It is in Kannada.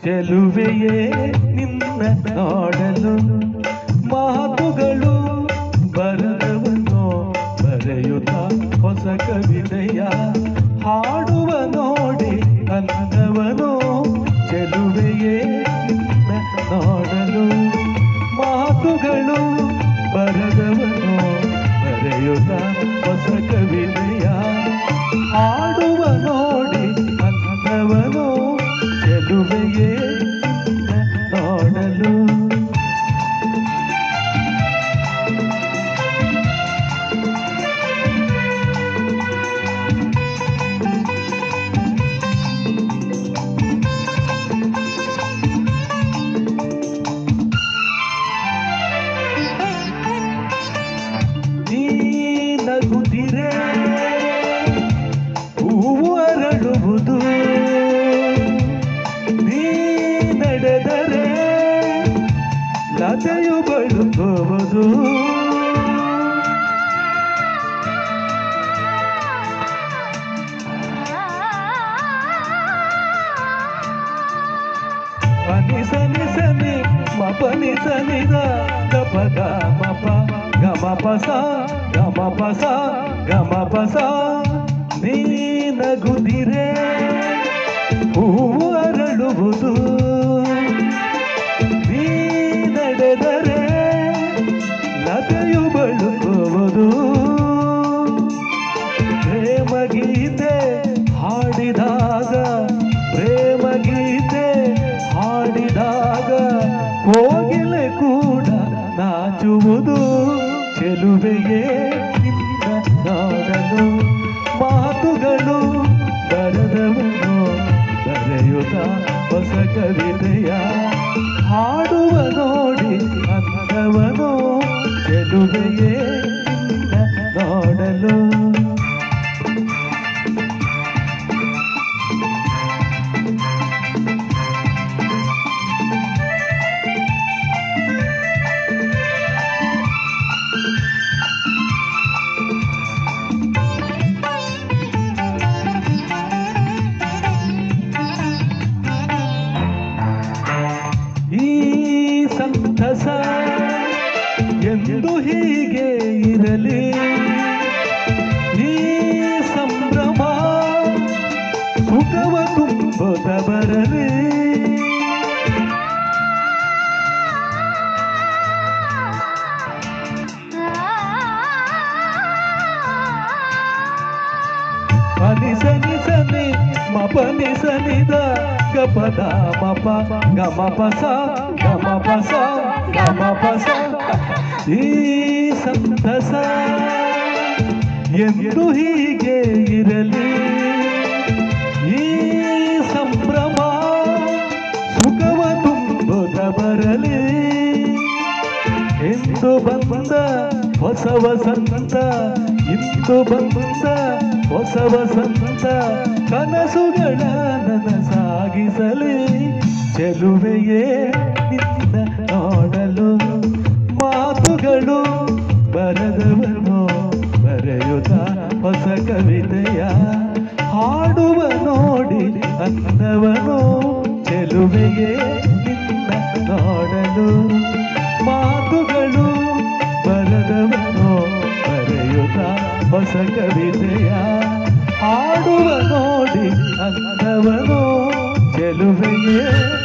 ಚೆಲುವೆಯೇ ನಿನ್ನ ನೋಡಲು ಮಾತುಗಳು ಬರದವನು ಬರೆಯುತ್ತ ಹೊಸ ಕವಿತೆಯ ಹಾಡುವ ನೋಡಿ ಅಂದವನು ಚೆಲುವೆಯೇ ನಿನ್ನ ನೋಡಲು ಮಾತುಗಳು ಬರದವನು ಬರೆಯುತ್ತ ಹೊಸ ಕವಿತೆಯ ಹಾಡುವ ನೋಡಿ ಅಂದವನು ಚೆಲುವೆಯೇ ನಿನ್ನ ನೋಡಲು ನೀ ನಗುತ್ತಿರೆ ಹೂವು ಅರಳುವುದು ನೀ ನಡೆದರೆ ಲತೆಯು ಬಳುಕುವುದು ಪನಿ ಸನಿ ಸನಿ ಮಪ ನಿ ಸನಿ ದ ಗಪ ಗ ಮಪ ಗಮ ಪಸ ಗಮ ಪಸ ಗಮ ಪಸ ನೀ ನಗುದಿರೆ ಹೂವು ಅರಳುವುದು ನೀ ನಡೆದರೆ ಲತೆಯು ಬಳುಕುವುದು ಪ್ರೇಮ ಗೀತೆ ಹಾಡಿದಾಗ ಪ್ರೇಮ ಗೀತೆ ಹಾಡಿದಾಗ ಕೋಗಿಲೆ ಕೂಡ ನಾಚುವುದು ಚೆಲುವೆಯೇ ನಿನ್ನ ನೋಡಲು ಮಾತುಗಳು ಬರದವನು ಬರೆಯುತ್ತ ಹೊಸ ಕವಿತೆಯ ಹಾಡುವ ನೋಡಿ ಅಂದವನು ಚೆಲುವೆಯೇ ನಿನ್ನ ನೋಡಲು ಈ ಸಂತಸ ಎಂದು ಹೀಗೆ ಇರಲಿ ಈ ಸಂಭ್ರಮ ಸುಖವ ತುಂಬುತ್ತ ಬರಲಿ ಪನಿ ಸನಿ ಸನಿ ಮಪ ನಿ ಸನಿ ದ ಗಪದ ಮಪ ಗಮ ಪಸ ಗಮ ಪಸ ಗಮ ಪಸ ಈ ಸಂತಸ ಎಂದು ಹೀಗೆ ಇರಲಿ ಈ ಸಂಭ್ರಮ ಸುಖವ ತುಂಬುತ್ತ ಬರಲಿ ಎಂದು ಬಂದ ಹೊಸ ವಸಂತ ಇಂದು ಬಂದ ಹೊಸ ವಸಂತ ಕನಸುಗಳ ನನಸಾಗಿಸಲಿ ಚೆಲುವೆಯೇ ನಿನ್ನ ನೋಡಲು ಮಾತುಗಳು ಬರದವನು ಬರೆಯುತ್ತ ಹೊಸ ಕವಿತೆಯ ಹಾಡುವ ನೋಡಿ ಅಂದವನು ಚೆಲುವೆಯೇ ನಿನ್ನ ನೋಡಲು ಮಾತುಗಳು ಬರದವನು ಬರೆಯುತ್ತ ಹೊಸ ಕವಿತೆಯ ಹಾಡುವ ನೋಡಿ ಅಂದವನು ಚೆಲುವೆಯೇ